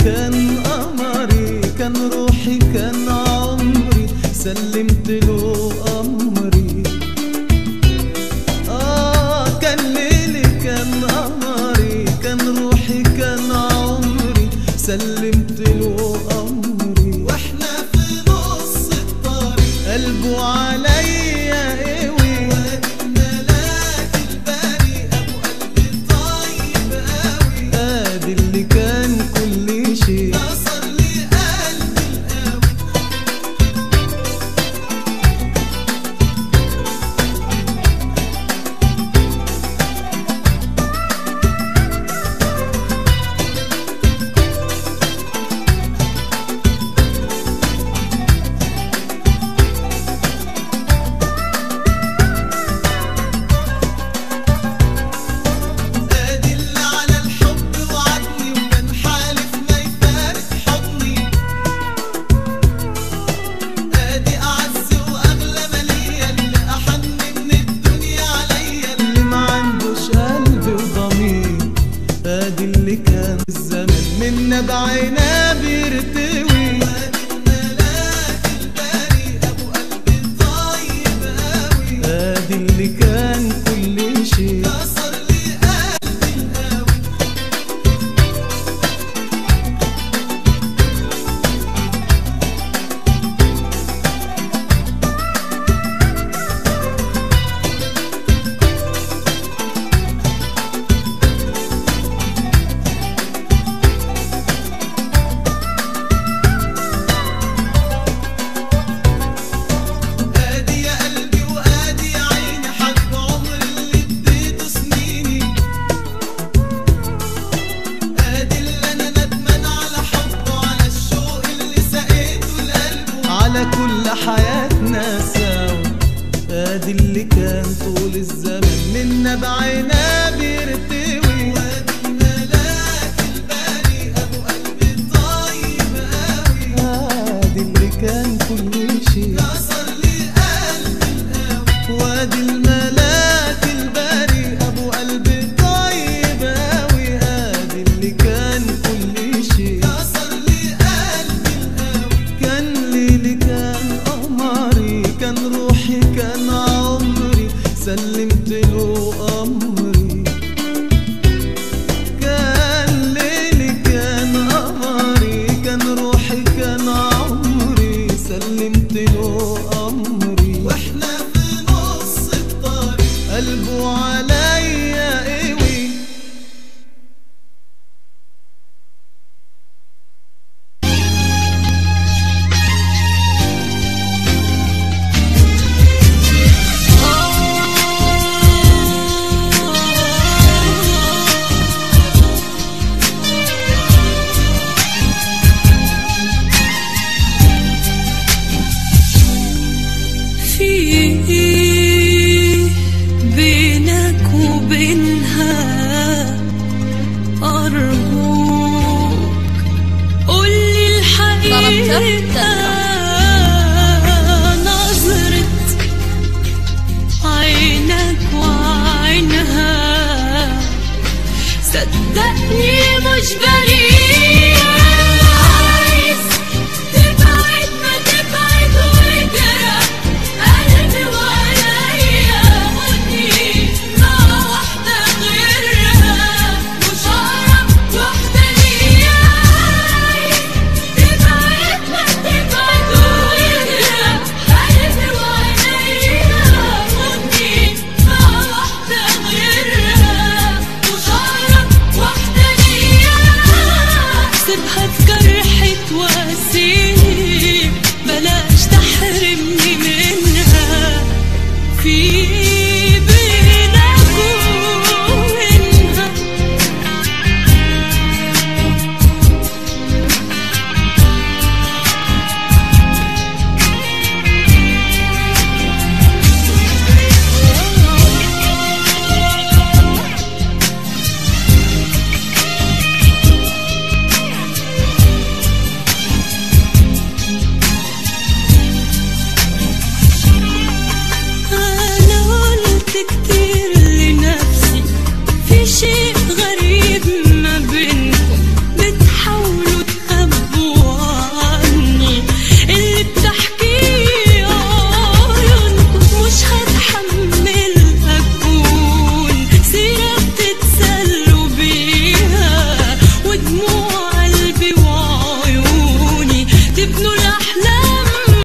كان قمري كان روحي كان عمري سلمت له أمري آه كان ليلي كان قمري كان روحي كان عمري سلمت له أمري واحنا في نص الطريق قلبه عليا قوي ملاك الباري ابو قلبي طيب قوي ادي اللي كان كل شيء كسر لي قلبي القوي ادي اللي على الحب وعدني وكان حالف ما يفارق حضني ادي اعز واغلى مالية اللي احن من الدنيا عليا اللي ما عندوش قلب وضمير ادي اللي كان الزمن من نبعنا بيرتوي وادي الملاك الباري ابو قلبي طيب قوي ادي اللي كان كل شيء كسر لي قلبي القوي ادي يا قلبي وادي يا عيني حق عمر اللي اديته سنيني ادي اللي انا ندمان على حبه على الشوق اللي سقيته لقلبه على كل حياتنا سوا ادي اللي كان طول الزمن من نبعنا بيرتوي وادي الملاك الباري ابو قلبي طيب قوي ادي اللي كان كل شيء كسر لي قلبي القوي وادي الملاك الباري ابو قلبي طيب قوي ادي اللي كان كل شيء كسر لي قلبي القوي كان ليلي كان قمري كان روحي كان عمري سلمت له امري كان ليلي كان قمري كان روحي كان عمري سلمت له امري واحنا في نص الطريق قلبه عليا قوي في بينك وبينها أرجوك قولي الحقيقة نظرة عينك وعينها صدقني مش بريء